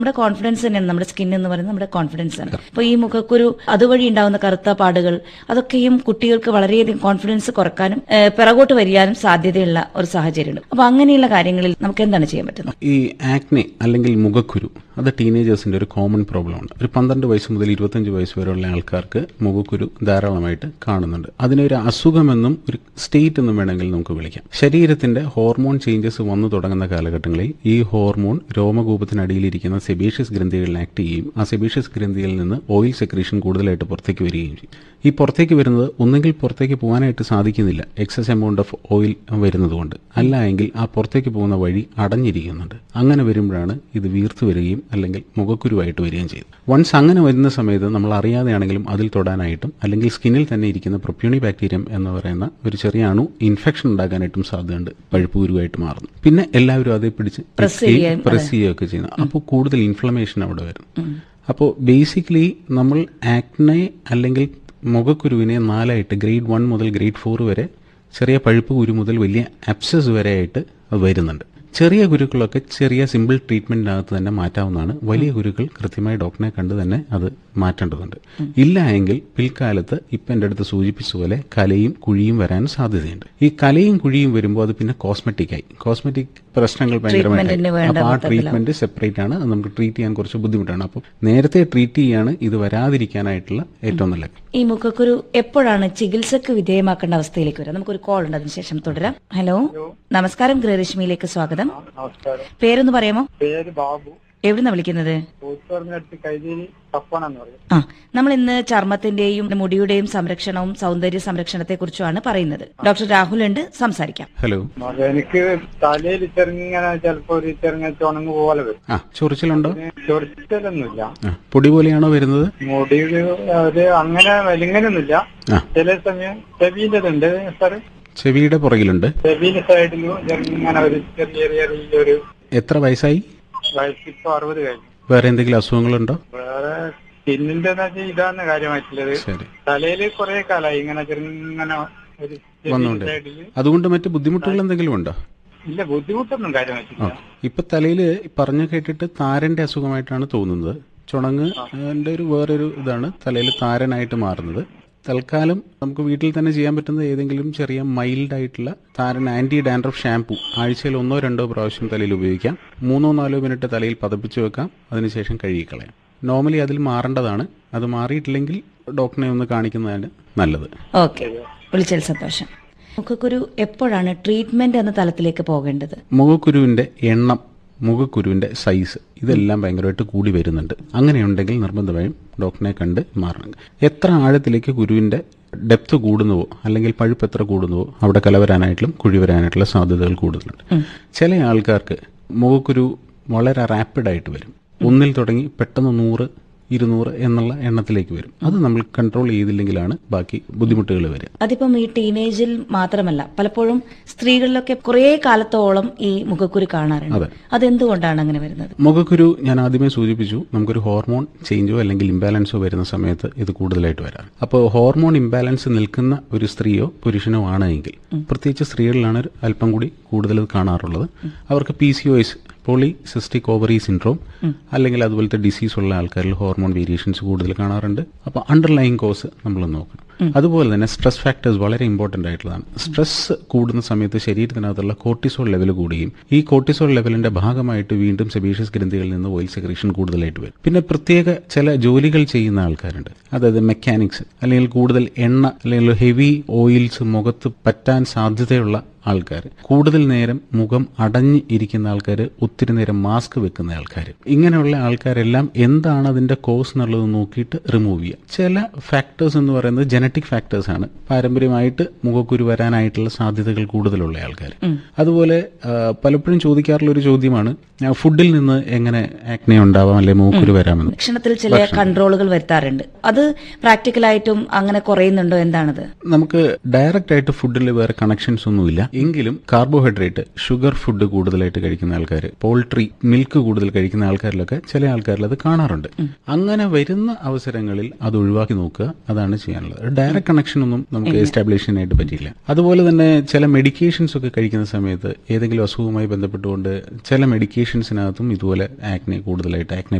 നമ്മുടെ കോൺഫിഡൻസ് തന്നെയാണ് നമ്മുടെ സ്കിൻ എന്ന് പറയുന്നത് നമ്മുടെ കോൺഫിഡൻസ് ആണ് അപ്പോൾ ഈ മുഖക്കുരു അതുവഴി ഉണ്ടാവുന്ന കറുത്ത പാടുകൾ അതൊക്കെയും കുട്ടികൾക്ക് വളരെയധികം കോൺഫിഡൻസ് കുറക്കാനും ഏഹ്, പിറകോട്ട് വരിയാനും സാധ്യതയുള്ള ഒരു സാഹചര്യമുണ്ട് അപ്പോൾ അങ്ങനെയുള്ള കാര്യങ്ങളിൽ നമുക്ക് എന്താണ് ചെയ്യാൻ പറ്റുന്നത് ഈ ആക്നെ അല്ലെങ്കിൽ മുഖക്കുരു അത് ടീനേജേഴ്സിന്റെ ഒരു കോമൺ പ്രോബ്ലമാണ് ഒരു പന്ത്രണ്ട് വയസ്സ് മുതൽ ഇരുപത്തഞ്ച് വയസ്സ് വരെയുള്ള ആൾക്കാർക്ക് മുഖക്കുരു ധാരാളമായിട്ട് കാണുന്നുണ്ട് അതിനൊരു അസുഖമെന്നും ഒരു സ്റ്റേറ്റ് എന്നും വേണമെങ്കിൽ നമുക്ക് വിളിക്കാം ശരീരത്തിന്റെ ഹോർമോൺ ചേഞ്ചസ് വന്നു തുടങ്ങുന്ന കാലഘട്ടങ്ങളിൽ ഈ ഹോർമോൺ രോമകൂപത്തിനടിയിലിരിക്കുന്ന സെബേഷ്യസ് ഗ്രന്ഥികളിൽ ആക്ട് ചെയ്യുകയും ആ സെബേഷ്യസ് ഗ്രന്ഥിയിൽ നിന്ന് ഓയിൽ സെക്രീഷൻ കൂടുതലായിട്ട് പുറത്തേക്ക് വരികയും ചെയ്യും ഈ പുറത്തേക്ക് വരുന്നത് ഒന്നുകിൽ പുറത്തേക്ക് പോകാനായിട്ട് സാധിക്കുന്നില്ല എക്സസ് എമൗണ്ട് ഓഫ് ഓയിൽ വരുന്നതുകൊണ്ട് അല്ല എങ്കിൽ ആ പുറത്തേക്ക് പോകുന്ന വഴി അടഞ്ഞിരിക്കുന്നുണ്ട് അങ്ങനെ വരുമ്പോഴാണ് ഇത് വീർത്തു വരികയും അല്ലെങ്കിൽ മുഖക്കുരുവായിട്ട് വരികയും ചെയ്യുന്നത് വൺസ് അങ്ങനെ വരുന്ന സമയത്ത് നമ്മൾ അറിയാതെയാണെങ്കിലും അതിൽ തൊടാനായിട്ടും അല്ലെങ്കിൽ സ്കിന്നിൽ തന്നെ ഇരിക്കുന്ന പ്രൊപ്യൂണി ബാക്ടീരിയം എന്ന് പറയുന്ന ഒരു ചെറിയ അണു ഇൻഫെക്ഷൻ ഉണ്ടാക്കാനായിട്ടും സാധ്യതയുണ്ട് പഴുപ്പുകുരുവായിട്ട് മാറുന്നു പിന്നെ എല്ലാവരും അതേ പിടിച്ച് Press ചെയ്യുകയും, പ്രസ് ചെയ്യുകയൊക്കെ ചെയ്യുന്നത് അപ്പോൾ കൂടുതൽ ഇൻഫ്ലമേഷൻ അവിടെ വരും അപ്പോൾ ബേസിക്കലി നമ്മൾ ആക്നെ അല്ലെങ്കിൽ മുഖക്കുരുവിനെ നാലായിട്ട് ഗ്രേഡ് വൺ മുതൽ ഗ്രേഡ് ഫോർ വരെ ചെറിയ പഴുപ്പ് കുരു മുതൽ വലിയ അപ്സസ് വരെ ആയിട്ട് അത് വരുന്നുണ്ട് ചെറിയ കുരുക്കളൊക്കെ ചെറിയ സിമ്പിൾ ട്രീറ്റ്മെന്റിനകത്ത് തന്നെ മാറ്റാവുന്നതാണ് വലിയ കുരുക്കൾ കൃത്യമായി ഡോക്ടറെ കണ്ട് തന്നെ അത് മാറ്റേണ്ടതുണ്ട് ഇല്ല എങ്കിൽ പിൽക്കാലത്ത് ഇപ്പം എൻ്റെ അടുത്ത് സൂചിപ്പിച്ച പോലെ കലയും കുഴിയും വരാൻ സാധ്യതയുണ്ട് ഈ കലയും കുഴിയും വരുമ്പോൾ അത് പിന്നെ കോസ്മെറ്റിക് ആയി കോസ്മെറ്റിക് പ്രശ്നങ്ങൾ ഭയങ്കരമായിട്ട് Treatmentന് വേണ്ട അപ്പോൾ ആ മൊത്തത്തിലാവും. ട്രീറ്റ്മെന്റ് സെപ്പറേറ്റ് ആണ് അത് നമുക്ക് ട്രീറ്റ് ചെയ്യാൻ കുറച്ച് ബുദ്ധിമുട്ടാണ് അപ്പോൾ നേരത്തെ ട്രീറ്റ് ചെയ്യാണ് ഇത് വരാതിരിക്കാനായിട്ടുള്ള ഏറ്റവും നല്ല ഈ മുഖക്കുരു എപ്പോഴാണ് ചികിത്സക്ക് വിധേയമാക്കേണ്ട അവസ്ഥയിലേക്ക് വരിക നമുക്കൊരു കോൾ ഉണ്ട് അതിനുശേഷം തുടരാം ഹലോ നമസ്കാരം ഗൃഹരശ്മിയിലേക്ക് സ്വാഗതം നമസ്കാരം പേരൊന്ന് പറയാമോ പേര് ബാബു എവിടുന്ന വിളിക്കുന്നത് കൂത്തുപറമ്പിനടുത്ത് കൈതേരി കപ്പണെന്ന് പറയും ആ നമ്മൾ ഇന്ന് ചർമ്മത്തിന്റെയും മുടിയുടെയും സംരക്ഷണവും സൗന്ദര്യ സംരക്ഷണത്തെ കുറിച്ചുമാണ് പറയുന്നത് ഡോക്ടർ രാഹുൽ ഉണ്ട് സംസാരിക്കാം ഹലോ അത് എനിക്ക് തലയിൽ ചെറുങ്ങനെ ചിലപ്പോ ഒരു ചെറുങ്ങനെ ചുണങ്ങ് പോലെ വരും ആ ചൊറിച്ചിലുണ്ടോ ചൊറിച്ചിലൊന്നുമില്ല ആ പൊടി പോലെയാണോ വരുന്നത് മുടി ഒരു അങ്ങനെ വലിങ്ങനൊന്നുമില്ല ആ ചില സമയം ചെവിയിലതുണ്ട് സാറ് ചെവിയുടെ പുറകിലുണ്ട് ചെവിയിലെ സൈഡിലും ചെറുങ്ങനെ ഒരു ചെറിയ ചെറിയ ചെറിയൊരു എത്ര വയസ്സായി വയസ്സിപ്പോ അറുപത് കഴിഞ്ഞു വേറെ എന്തെങ്കിലും അസുഖങ്ങളുണ്ടോ വേറെ സ്കിന്നിന്റെ ഇതാണ് കാര്യമായിട്ടുള്ളത് ശരി തലയിൽ കുറെ കാലായി ഇങ്ങനെ ചെറുങ്ങനെ ഒരു വന്നോണ്ട്. ചെവിയിലെ സൈഡില് അതുകൊണ്ട് മറ്റ് ബുദ്ധിമുട്ടുകൾ എന്തെങ്കിലും ഉണ്ടോ ഇല്ല ബുദ്ധിമുട്ടൊന്നും കാര്യമായിട്ടില്ല ഇപ്പൊ തലയിൽ പറഞ്ഞു കേട്ടിട്ട് താരന്റെ അസുഖമായിട്ടാണ് തോന്നുന്നത് ചുണങ്ങ് അതിന്റെ ഒരു വേറൊരു ഇതാണ് തലയിൽ താരനായിട്ട് മാറുന്നത് തൽക്കാലം നമുക്ക് വീട്ടിൽ തന്നെ ചെയ്യാൻ പറ്റുന്ന ഏതെങ്കിലും ചെറിയ മൈൽഡ് ആയിട്ടുള്ള താരൻ ആന്റി ഡാൻഡ്രഫ് ഷാംപൂ ആഴ്ചയിൽ ഒന്നോ രണ്ടോ പ്രാവശ്യം തലയിൽ ഉപയോഗിക്കാം മൂന്നോ നാലോ മിനിറ്റ് തലയിൽ പതപ്പിച്ച് വെക്കാം അതിനുശേഷം കഴുകിക്കളയാം നോർമലി അതിൽ മാറേണ്ടതാണ് അത് മാറിയിട്ടില്ലെങ്കിൽ ഡോക്ടറെ ഒന്ന് കാണിക്കുന്നതാണ് നല്ലത് ഓക്കെ വിളിച്ചതിൽ സന്തോഷം മുഖക്കുരു എപ്പോഴാണ് ട്രീറ്റ്മെന്റ് എന്ന തലത്തിലേക്ക് പോകേണ്ടത് മുഖക്കുരുവിന്റെ എണ്ണം മുഖക്കുരുവിന്റെ സൈസ് ഇതെല്ലാം ഭയങ്കരമായിട്ട് കൂടി വരുന്നുണ്ട് അങ്ങനെയുണ്ടെങ്കിൽ നിർബന്ധമായും ഡോക്ടറിനെ കണ്ട് മാറണം എത്ര ആഴത്തിലേക്ക് കുരുവിന്റെ ഡെപ്ത് കൂടുന്നുവോ അല്ലെങ്കിൽ പഴുപ്പ് എത്ര കൂടുന്നുവോ അവിടെ കലവരാനായിട്ടും കുഴി വരാനായിട്ടുള്ള സാധ്യതകൾ കൂടുതലുണ്ട് ചില ആൾക്കാർക്ക് മുഖക്കുരു വളരെ റാപ്പിഡായിട്ട് വരും ഒന്നിൽ തുടങ്ങി പെട്ടെന്ന് നൂറ് ഇരുന്നൂറ് എന്നുള്ള എണ്ണത്തിലേക്ക് വരും അത് നമ്മൾ കൺട്രോൾ ചെയ്തില്ലെങ്കിലാണ് ബാക്കി ബുദ്ധിമുട്ടുകൾ വരിക അതിപ്പം ഈ ടീനേജിൽ മാത്രമല്ല പലപ്പോഴും സ്ത്രീകളിലൊക്കെ കുറേ കാലത്തോളം ഈ മുഖക്കുരു കാണാറുണ്ട് അതെ. അതെന്തുകൊണ്ടാണ് അങ്ങനെ വരുന്നത് മുഖക്കുരു ഞാൻ ആദ്യമേ സൂചിപ്പിച്ചു നമുക്കൊരു ഹോർമോൺ ചേഞ്ചോ അല്ലെങ്കിൽ ഇംബാലൻസോ വരുന്ന സമയത്ത് ഇത് കൂടുതലായിട്ട് വരാം അപ്പോൾ ഹോർമോൺ ഇംബാലൻസ് നിൽക്കുന്ന ഒരു സ്ത്രീയോ പുരുഷനോ ആണ് എങ്കിൽ പ്രത്യേകിച്ച് സ്ത്രീകളിലാണ് ഒരു അല്പം കൂടി കൂടുതൽ ഇത് കാണാറുള്ളത് അവർക്ക് P C O S polycystic ovary syndrome അല്ലെങ്കിൽ അതുപോലത്തെ ഡിസീസ് ഉള്ള ആൾക്കാരിൽ ഹോർമോൺ വേരിയേഷൻസ് കൂടുതൽ കാണാറുണ്ട് അപ്പോൾ അണ്ടർലൈൻ കോസ് നമ്മൾ നോക്കണം അതുപോലെ തന്നെ സ്ട്രെസ് ഫാക്ടേഴ്സ് വളരെ ഇമ്പോർട്ടന്റ് ആയിട്ടുള്ളതാണ് സ്ട്രെസ് കൂടുന്ന സമയത്ത് ശരീരത്തിനകത്തുള്ള കോർട്ടിസോൾ ലെവൽ കൂടുകയും ഈ കോർട്ടിസോൾ ലെവലിന്റെ ഭാഗമായിട്ട് വീണ്ടും സെബീഷ്യസ് ഗ്രന്ഥികളിൽ നിന്ന് ഓയിൽ സെക്രീഷൻ കൂടുതലായിട്ട് വരും പിന്നെ പ്രത്യേക ചില ജോലികൾ ചെയ്യുന്ന ആൾക്കാരുണ്ട് അതായത് മെക്കാനിക്സ് അല്ലെങ്കിൽ കൂടുതൽ എണ്ണ അല്ലെങ്കിൽ ഹെവി ഓയിൽസ് മുഖത്ത് പറ്റാൻ സാധ്യതയുള്ള ആൾക്കാർ കൂടുതൽ നേരം മുഖം അടഞ്ഞ് ഇരിക്കുന്ന ആൾക്കാർ ഒത്തിരി നേരം മാസ്ക് വെക്കുന്ന ആൾക്കാർ ഇങ്ങനെയുള്ള ആൾക്കാരെല്ലാം എന്താണ് അതിന്റെ കോസ് എന്നുള്ളത് നോക്കിയിട്ട് റിമൂവ് ചെയ്യുക ചില ഫാക്ടേഴ്സ് എന്ന് പറയുന്നത് ജനറ്റിക് ഫാക്ടേഴ്സ് ആണ് പാരമ്പര്യമായിട്ട് മുഖക്കുരു വരാനായിട്ടുള്ള സാധ്യതകൾ കൂടുതലുള്ള ആൾക്കാർ അതുപോലെ ആ, പലപ്പോഴും ചോദിക്കാറുള്ള ഒരു ചോദ്യമാണ് ആ, ഫുഡിൽ നിന്ന് എങ്ങനെ ആക്നെ ഉണ്ടാവാം അല്ലെങ്കിൽ മുഖക്കുരു വരാമെന്ന് ഭക്ഷണത്തിൽ ചില കൺട്രോളുകൾ വരുത്താറുണ്ട് അത് പ്രാക്ടിക്കലായിട്ടും അങ്ങനെ കുറയുന്നുണ്ടോ എന്താണത് നമുക്ക് ഡയറക്റ്റ് ആയിട്ട് ഫുഡിൽ വേറെ കണക്ഷൻസ് ഒന്നുമില്ല എങ്കിലും കാർബോഹൈഡ്രേറ്റ് ഷുഗർ ഫുഡ് കൂടുതലായിട്ട് കഴിക്കുന്ന ആൾക്കാർ പോൾട്രി മിൽക്ക് കൂടുതൽ കഴിക്കുന്ന ആൾക്കാരിലൊക്കെ ചില ആൾക്കാരിൽ അത് കാണാറുണ്ട് അങ്ങനെ വരുന്ന അവസരങ്ങളിൽ അത് ഒഴിവാക്കി നോക്കുക അതാണ് ചെയ്യാനുള്ളത് ഡയറക്റ്റ് കണക്ഷൻ ഒന്നും നമുക്ക് എസ്റ്റാബ്ലിഷ് ചെയ്യാനായിട്ട് പറ്റില്ല അതുപോലെ തന്നെ ചില മെഡിക്കേഷൻസ് ഒക്കെ കഴിക്കുന്ന സമയത്ത് ഏതെങ്കിലും അസുഖവുമായി ബന്ധപ്പെട്ടുകൊണ്ട് ചില മെഡിക്കേഷൻസിനകത്തും ഇതുപോലെ ആക്നെ കൂടുതലായിട്ട് ആക്നെ